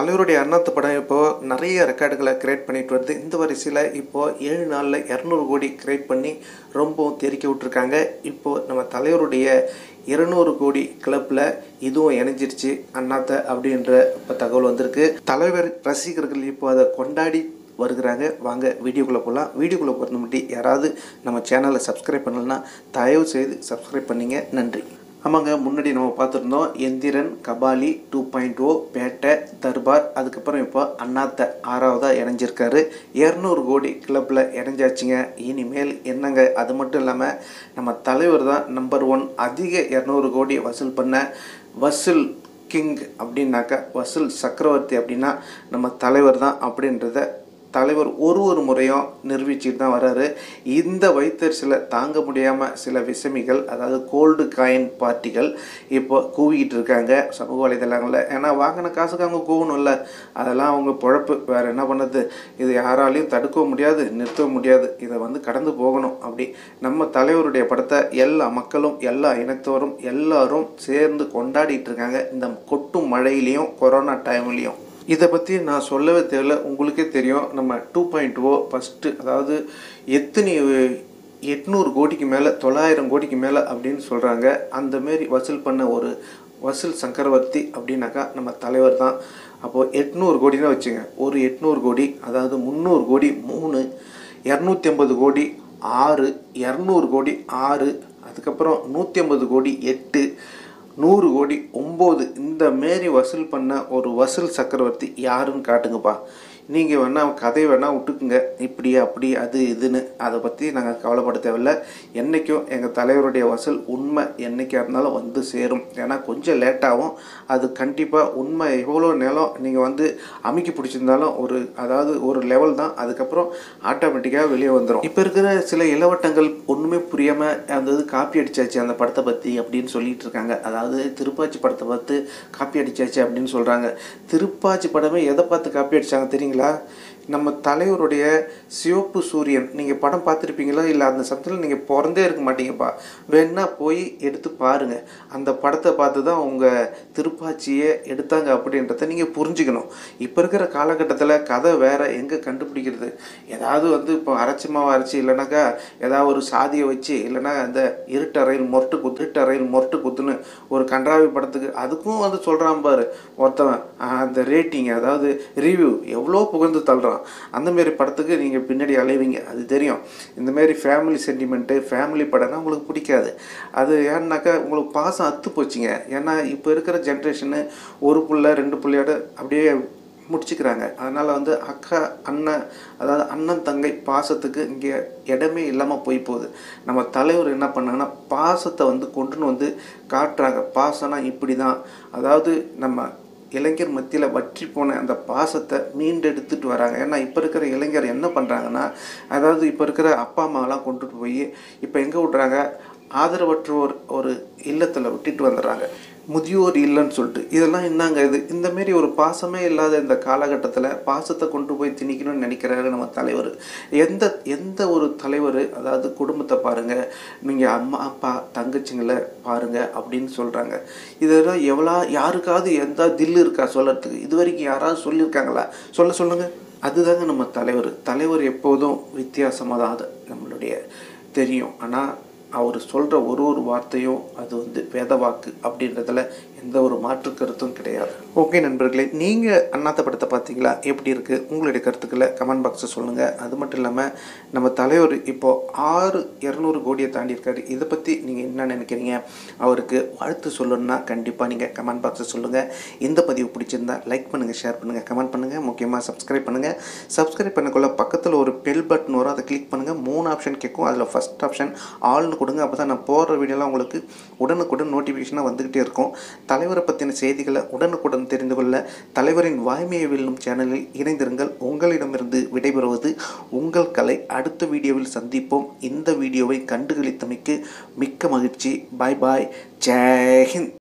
தலைவருடைய அண்ணாத்து படம் இப்போது நிறைய ரெக்கார்டுகளை கிரியேட் பண்ணிட்டு வருது இந்த வரிசையில் இப்போது ஏழு நாளில் இரநூறு கோடி கிரியேட் பண்ணி ரொம்பவும் தெரிக்க விட்ருக்காங்க இப்போது நம்ம தலைவருடைய இருநூறு கோடி கிளப்பில் இதுவும் இணைஞ்சிருச்சு அண்ணாத்த அப்படின்ற இப்போ தகவல் வந்திருக்கு தலைவர் ரசிகர்கள் இப்போ அதை கொண்டாடி வருகிறாங்க வாங்க வீடியோக்குள்ளே போகலாம் வீடியோக்குள்ளே போகிறது முன்னாடி யாராவது நம்ம சேனலை சப்ஸ்கிரைப் பண்ணலைன்னா தயவு செய்து சப்ஸ்கிரைப் பண்ணிங்க நன்றி ஆமாங்க முன்னாடி நம்ம பார்த்துருந்தோம் Enthiran Kabali two point o Petta Darbar அதுக்கப்புறம் இப்போ அண்ணாத்த ஆறாவதாக இணைஞ்சிருக்காரு இரநூறு கோடி கிளப்பில் இணைஞ்சாச்சுங்க இனிமேல் என்னங்க அது மட்டும் இல்லாமல் நம்ம தலைவர் தான் நம்பர் ஒன் அதிக இரநூறு கோடி வசூல் பண்ண வசூல் கிங் அப்படின்னாக்கா வசூல் சக்கரவர்த்தி அப்படின்னா நம்ம தலைவர் தான் அப்படின்றத தலைவர் ஒரு ஒரு முறையும் நிரூபிச்சுட்டு தான் வர்றாரு இந்த வைத்தறிச்சலை தாங்க முடியாமல் சில விசமிகள் அதாவது கோல்டு காயின் பார்ட்டிகள் இப்போ கூவிக்கிட்டு இருக்காங்க சமூக வலைதளங்களில் ஏன்னா வாங்கின காசுக்கு அவங்க கூவணும்ல அதெல்லாம் அவங்க பொழப்பு வேறு என்ன பண்ணுறது இது யாராலையும் தடுக்கவும் முடியாது நிறுத்தவும் முடியாது இதை வந்து கடந்து போகணும் அப்படி நம்ம தலைவருடைய படத்தை எல்லா மக்களும் எல்லா இனத்தோரும் எல்லாரும் சேர்ந்து கொண்டாடிட்டு இருக்காங்க இந்த கொட்டும் மழையிலையும் கொரோனா டைம்லேயும் இதை பற்றி நான் சொல்லவே தேவையில்ல உங்களுக்கே தெரியும் நம்ம டூ பாயிண்ட் ஓ ஃபஸ்ட்டு அதாவது எத்தனை எட்நூறு கோடிக்கு மேலே தொள்ளாயிரம் கோடிக்கு மேலே அப்படின்னு சொல்கிறாங்க அந்தமாரி வசூல் பண்ண ஒரு வசூல் சக்கரவர்த்தி அப்படின்னாக்கா நம்ம தலைவர் தான் அப்போது எட்நூறு கோடினா வச்சுங்க ஒரு எட்நூறு கோடி அதாவது முந்நூறு கோடி மூணு இரநூத்தி ஐம்பது கோடி ஆறு இரநூறு கோடி ஆறு அதுக்கப்புறம் நூற்றி ஐம்பது கோடி எட்டு நூறு கோடி ஒம்பது இந்த மாரி வசூல் பண்ண ஒரு வசூல் சக்கரவர்த்தி யாருன்னு காட்டுங்கப்பா நீங்கள் வேணால் கதை வேணால் விட்டுக்குங்க இப்படி அப்படி அது இதுன்னு அதை பற்றி நாங்கள் கவலைப்பட தேவையில்ல என்றைக்கும் எங்கள் தலைவருடைய வசூல் உண்மை என்றைக்காக இருந்தாலும் வந்து சேரும் ஏன்னா கொஞ்சம் லேட்டாகும் அது கண்டிப்பாக உண்மை எவ்வளோ நேரம் நீங்கள் வந்து அமுக்கி பிடிச்சிருந்தாலும் ஒரு அதாவது ஒரு லெவல் தான் அதுக்கப்புறம் ஆட்டோமேட்டிக்காக வெளியே வந்துடும் இப்போ இருக்கிற சில இளவட்டங்கள் ஒன்றுமே புரியாமல் அந்த இது காப்பி அடிச்சாச்சு அந்த படத்தை பற்றி அப்படின்னு சொல்லிட்டு இருக்காங்க அதாவது திருப்பாச்சி படத்தை பார்த்து காப்பி அடிச்சாச்சு அப்படின்னு சொல்கிறாங்க திருப்பாச்சி படமே எதை பார்த்து காப்பி அடித்தாங்க தெரியுங்களா நம்ம தலைவருடைய சிவப்பு சூரியன் நீங்கள் படம் பார்த்துருப்பீங்களா இல்லை அந்த சமயத்தில் நீங்கள் பிறந்தே இருக்க மாட்டீங்கப்பா வேணா போய் எடுத்து பாருங்கள் அந்த படத்தை பார்த்து தான் உங்கள் திருப்பாச்சியை எடுத்தாங்க அப்படின்றத நீங்கள் புரிஞ்சுக்கணும் இப்போ இருக்கிற காலகட்டத்தில் கதை வேறு எங்கே கண்டுபிடிக்கிறது ஏதாவது வந்து இப்போ அரைச்சி மாவு அரைச்சி இல்லைனாக்கா ஏதாவது ஒரு சாதியை வச்சு இல்லைனா அந்த இருட்டறையில் மொரட்டு குத்து இருட்டறையில் மொரட்டு குத்துன்னு ஒரு கன்றாவி படத்துக்கு அதுக்கும் வந்து சொல்கிறான் பாரு ஒருத்தவன் அந்த ரேட்டிங் அதாவது ரிவ்யூ எவ்வளோ புகழ்ந்து தள்ளுறான் அந்தமாரி படத்துக்கு நீங்கள் பின்னாடி அலைவீங்க அது தெரியும் இந்தமாரி ஃபேமிலி சென்டிமெண்ட்டு ஃபேமிலி படம்னா உங்களுக்கு பிடிக்காது அது ஏன்னாக்கா உங்களுக்கு பாசம் அத்து போச்சுங்க ஏன்னா இப்போ இருக்கிற ஜென்ரேஷனு ஒரு புள்ள ரெண்டு புள்ளையோட அப்படியே முடிச்சுக்கிறாங்க அதனால் வந்து அக்கா அண்ணன் அதாவது அண்ணன் தங்கை பாசத்துக்கு இங்கே இடமே இல்லாமல் போய் போகுது நம்ம தலைவர் என்ன பண்ணாங்கன்னா பாசத்தை வந்து கொண்டுன்னு வந்து காட்டுறாங்க பாசம்னா இப்படி தான் அதாவது நம்ம இளைஞர் மத்தியில் வற்றி போன அந்த பாசத்தை மீண்டெடுத்துட்டு வராங்க ஏன்னா இப்போ இருக்கிற இளைஞர் என்ன பண்ணுறாங்கன்னா அதாவது இப்போ இருக்கிற அப்பா அம்மாவெல்லாம் கொண்டுட்டு போய் இப்போ எங்கே விட்றாங்க ஆதரவற்றோர் ஒரு இல்லத்தில் விட்டுட்டு வந்துடுறாங்க முதியோர் இல்லைன்னு சொல்லிட்டு இதெல்லாம் என்னங்க இது இந்தமாரி ஒரு பாசமே இல்லாத இந்த காலகட்டத்தில் பாசத்தை கொண்டு போய் திணிக்கணும்னு நினைக்கிறாரு நம்ம தலைவர் எந்த எந்த ஒரு தலைவர் அதாவது குடும்பத்தை பாருங்கள் நீங்கள் அம்மா அப்பா தங்கச்சிங்களை பாருங்கள் அப்படின்னு சொல்கிறாங்க இதெல்லாம் எவ்வளோ யாருக்காவது எந்த தில்லு இருக்கா சொல்கிறதுக்கு இது வரைக்கும் யாராவது சொல்லியிருக்காங்களா சொல்ல சொல்லுங்கள் அதுதாங்க நம்ம தலைவர் தலைவர் எப்போதும் வித்தியாசமாக தான் அது நம்மளுடைய தெரியும் ஆனால் அவர் சொல்கிற ஒரு ஒரு வார்த்தையும் அது வந்து வேத வாக்கு அப்படின்றதுல எந்த ஒரு மாற்று கருத்தும் கிடையாது ஓகே நண்பர்களே நீங்கள் அண்ணாத்த படத்தை பார்த்தீங்களா எப்படி இருக்குது உங்களுடைய கருத்துக்களை கமெண்ட் பாக்ஸில் சொல்லுங்கள் அது மட்டும் இல்லாமல் நம்ம தலைவர் இப்போது ஆறு இரநூறு கோடியை தாண்டி இருக்காரு இதை பற்றி நீங்கள் என்ன நினைக்கிறீங்க அவருக்கு வாழ்த்து சொல்லணும்னா கண்டிப்பாக நீங்கள் கமெண்ட் பாக்ஸில் சொல்லுங்கள் இந்த பதிவு பிடிச்சிருந்தா லைக் பண்ணுங்கள் ஷேர் பண்ணுங்கள் கமெண்ட் பண்ணுங்கள் முக்கியமாக சப்ஸ்கிரைப் பண்ணுங்கள் சப்ஸ்கிரைப் பண்ணக்குள்ள பக்கத்தில் ஒரு பெல் பட்டன் வரும் அதை கிளிக் பண்ணுங்கள் மூணு ஆப்ஷன் கேட்கும் அதில் ஃபஸ்ட் ஆப்ஷன் ஆல்னு கொடுங்க அப்போ தான் நான் போடுற வீடியோலாம் உங்களுக்கு உடனுக்குடன் நோட்டிஃபிகேஷனாக வந்துக்கிட்டே இருக்கும் தலைவரை பற்றின செய்திகளை உடனுக்குடன் தெரிந்து கொள்ள தலைவரின் வாய்மையை வெல்லும் சேனலில் இணைந்திருங்கள் உங்களிடமிருந்து விடைபெறுவது உங்கள் கலை அடுத்த வீடியோவில் சந்திப்போம் இந்த வீடியோவை கண்டுகளித்தமைக்கு மிக்க மகிழ்ச்சி பாய் பாய் ஜெய்ஹிந்த்